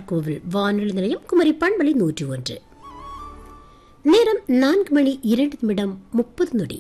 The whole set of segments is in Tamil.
நாகர்கோவில் வானொலி நிலையம் குமரி பண்பலி நூற்றி ஒன்று நேரம் நான்கு மணி இரண்டு நிமிடம் முப்பது நொடி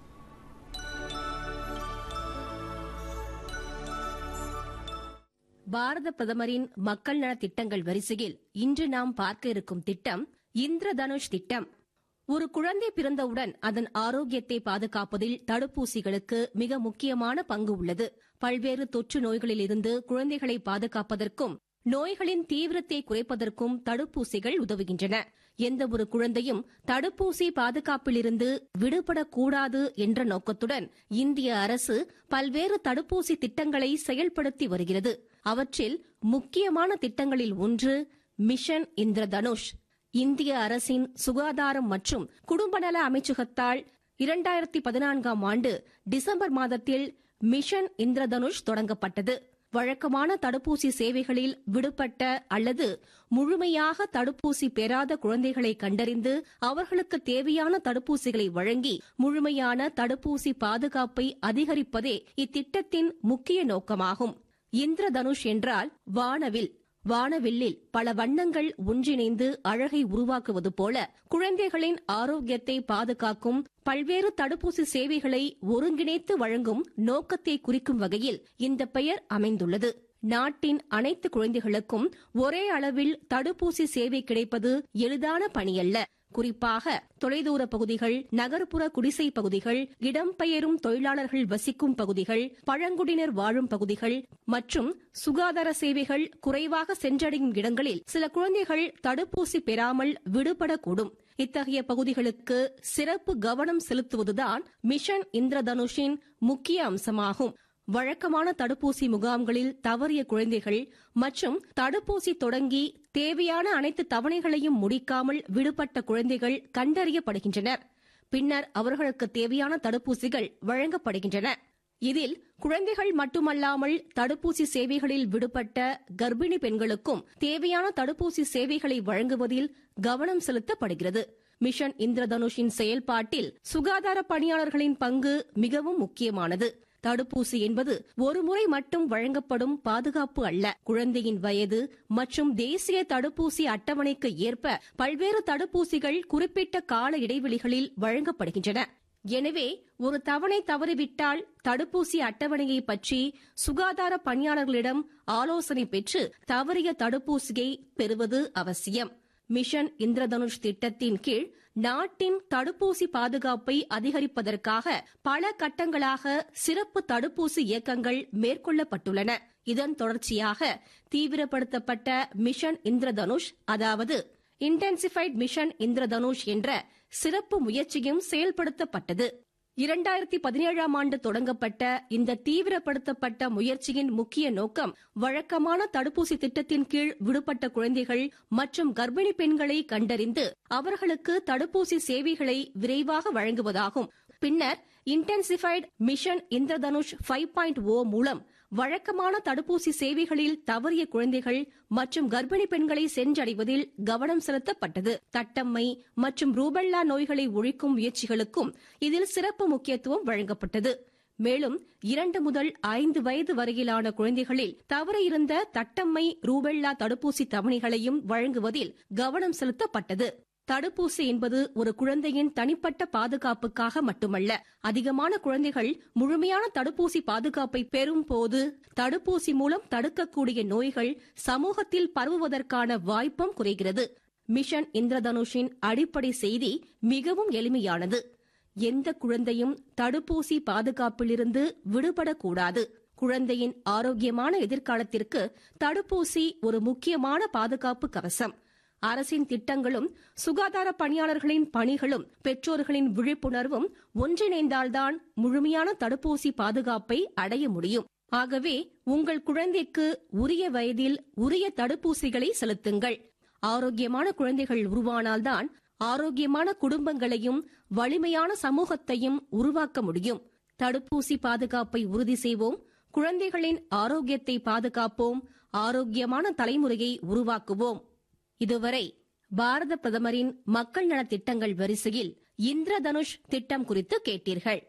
பாரத பிரதமரின் மக்கள் நல திட்டங்கள் வரிசையில் இன்று நாம் பார்க்க இருக்கும் திட்டம் இந்திரதனுஷ் திட்டம் ஒரு குழந்தை பிறந்தவுடன் அதன் ஆரோக்கியத்தை பாதுகாப்பதில் தடுப்பூசிகளுக்கு மிக முக்கியமான பங்கு உள்ளது பல்வேறு தொற்று நோய்களிலிருந்து குழந்தைகளை பாதுகாப்பதற்கும் நோய்களின் தீவிரத்தை குறைப்பதற்கும் தடுப்பூசிகள் உதவுகின்றன எந்த ஒரு குழந்தையும் தடுப்பூசி பாதுகாப்பிலிருந்து விடுபடக்கூடாது என்ற நோக்கத்துடன் இந்திய அரசு பல்வேறு தடுப்பூசி திட்டங்களை செயல்படுத்தி வருகிறது அவற்றில் முக்கியமான திட்டங்களில் ஒன்று மிஷன் இந்திரதனுஷ் இந்திய அரசின் சுகாதாரம் மற்றும் குடும்பநல அமைச்சகத்தால் இரண்டாயிரத்தி பதினான்காம் ஆண்டு டிசம்பர் மாதத்தில் மிஷன் இந்திரதனுஷ் தொடங்கப்பட்டது வழக்கமான தடுப்பூசி சேவைகளில் விடுபட்ட அல்லது முழுமையாக தடுப்பூசி பெறாத குழந்தைகளை கண்டறிந்து அவர்களுக்கு தேவையான தடுப்பூசிகளை வழங்கி முழுமையான தடுப்பூசி பாதுகாப்பை அதிகரிப்பதே இத்திட்டத்தின் முக்கிய நோக்கமாகும் இந்திரதனுஷ் என்றால் வானவில் வானவில்லில் பல வண்ணங்கள் ஒன்றிணைந்து அழகை உருவாக்குவது போல குழந்தைகளின் ஆரோக்கியத்தை பாதுகாக்கும் பல்வேறு தடுப்பூசி சேவைகளை ஒருங்கிணைத்து வழங்கும் நோக்கத்தை குறிக்கும் வகையில் இந்த பெயர் அமைந்துள்ளது நாட்டின் அனைத்து குழந்தைகளுக்கும் ஒரே அளவில் தடுப்பூசி சேவை கிடைப்பது எளிதான பணியல்ல குறிப்பாக தொலைதூர பகுதிகள் நகர்ப்புற குடிசை பகுதிகள் இடம்பெயரும் தொழிலாளர்கள் வசிக்கும் பகுதிகள் பழங்குடியினர் வாழும் பகுதிகள் மற்றும் சுகாதார சேவைகள் குறைவாக சென்றடையும் இடங்களில் சில குழந்தைகள் தடுப்பூசி பெறாமல் விடுபடக்கூடும் இத்தகைய பகுதிகளுக்கு சிறப்பு கவனம் செலுத்துவதுதான் மிஷன் இந்திரதனுஷின் முக்கிய அம்சமாகும் வழக்கமான தடுப்பூசி முகாம்களில் தவறிய குழந்தைகள் மற்றும் தடுப்பூசி தொடங்கி தேவையான அனைத்து தவணைகளையும் முடிக்காமல் விடுபட்ட குழந்தைகள் கண்டறியப்படுகின்றனர் பின்னர் அவர்களுக்கு தேவையான தடுப்பூசிகள் வழங்கப்படுகின்றன இதில் குழந்தைகள் மட்டுமல்லாமல் தடுப்பூசி சேவைகளில் விடுபட்ட கர்ப்பிணி பெண்களுக்கும் தேவையான தடுப்பூசி சேவைகளை வழங்குவதில் கவனம் செலுத்தப்படுகிறது மிஷன் இந்திரதனுஷின் செயல்பாட்டில் சுகாதார பணியாளர்களின் பங்கு மிகவும் முக்கியமானது தடுப்பூசி என்பது ஒரு முறை மட்டும் வழங்கப்படும் பாதுகாப்பு அல்ல குழந்தையின் வயது மற்றும் தேசிய தடுப்பூசி அட்டவணைக்கு ஏற்ப பல்வேறு தடுப்பூசிகள் குறிப்பிட்ட கால இடைவெளிகளில் வழங்கப்படுகின்றன எனவே ஒரு தவணை தவறிவிட்டால் தடுப்பூசி அட்டவணையை பற்றி சுகாதார பணியாளர்களிடம் ஆலோசனை பெற்று தவறிய தடுப்பூசியை பெறுவது அவசியம் மிஷன் இந்திரதனுஷ் திட்டத்தின் கீழ் நாட்டின் தடுப்பூசி பாதுகாப்பை அதிகரிப்பதற்காக பல கட்டங்களாக சிறப்பு தடுப்பூசி இயக்கங்கள் மேற்கொள்ளப்பட்டுள்ளன இதன் தொடர்ச்சியாக தீவிரப்படுத்தப்பட்ட மிஷன் இந்திரதனுஷ் அதாவது இன்டென்சிஃபைட் மிஷன் இந்திரதனுஷ் என்ற சிறப்பு முயற்சியும் செயல்படுத்தப்பட்டது இரண்டாயிரத்தி பதினேழாம் ஆண்டு தொடங்கப்பட்ட இந்த தீவிரப்படுத்தப்பட்ட முயற்சியின் முக்கிய நோக்கம் வழக்கமான தடுப்பூசி திட்டத்தின் கீழ் விடுபட்ட குழந்தைகள் மற்றும் கர்ப்பிணி பெண்களை கண்டறிந்து அவர்களுக்கு தடுப்பூசி சேவைகளை விரைவாக வழங்குவதாகும் பின்னர் intensified mission Indradhanush five point O மூலம் வழக்கமான தடுப்பூசி சேவைகளில் தவறிய குழந்தைகள் மற்றும் கர்ப்பிணி பெண்களை சென்றடைவதில் கவனம் செலுத்தப்பட்டது தட்டம்மை மற்றும் ரூபல்லா நோய்களை ஒழிக்கும் முயற்சிகளுக்கும் இதில் சிறப்பு முக்கியத்துவம் வழங்கப்பட்டது மேலும் இரண்டு முதல் ஐந்து வயது வரையிலான குழந்தைகளில் தவற இருந்த தட்டம்மை ரூபெல்லா தடுப்பூசி தவணைகளையும் வழங்குவதில் கவனம் செலுத்தப்பட்டது தடுப்பூசி என்பது ஒரு குழந்தையின் தனிப்பட்ட பாதுகாப்புக்காக மட்டுமல்ல அதிகமான குழந்தைகள் முழுமையான தடுப்பூசி பாதுகாப்பை பெறும் போது தடுப்பூசி மூலம் தடுக்கக்கூடிய நோய்கள் சமூகத்தில் பரவுவதற்கான வாய்ப்பும் குறைகிறது மிஷன் இந்திரதனுஷின் அடிப்படை செய்தி மிகவும் எளிமையானது எந்த குழந்தையும் தடுப்பூசி பாதுகாப்பிலிருந்து விடுபடக்கூடாது குழந்தையின் ஆரோக்கியமான எதிர்காலத்திற்கு தடுப்பூசி ஒரு முக்கியமான பாதுகாப்பு கவசம் அரசின் திட்டங்களும் சுகாதார பணியாளர்களின் பணிகளும் பெற்றோர்களின் விழிப்புணர்வும் ஒன்றிணைந்தால்தான் முழுமையான தடுப்பூசி பாதுகாப்பை அடைய முடியும் ஆகவே உங்கள் குழந்தைக்கு உரிய வயதில் உரிய தடுப்பூசிகளை செலுத்துங்கள் ஆரோக்கியமான குழந்தைகள் உருவானால்தான் ஆரோக்கியமான குடும்பங்களையும் வலிமையான சமூகத்தையும் உருவாக்க முடியும் தடுப்பூசி பாதுகாப்பை உறுதி செய்வோம் குழந்தைகளின் ஆரோக்கியத்தை பாதுகாப்போம் ஆரோக்கியமான தலைமுறையை உருவாக்குவோம் இதுவரை பாரத பிரதமரின் மக்கள் நலத் திட்டங்கள் வரிசையில் இந்திரதனுஷ் திட்டம் குறித்து கேட்டீர்கள்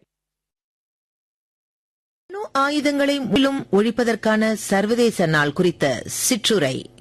அணு ஆயுதங்களை முற்றிலும் ஒழிப்பதற்கான சர்வதேச நாள் குறித்த சிற்றுரை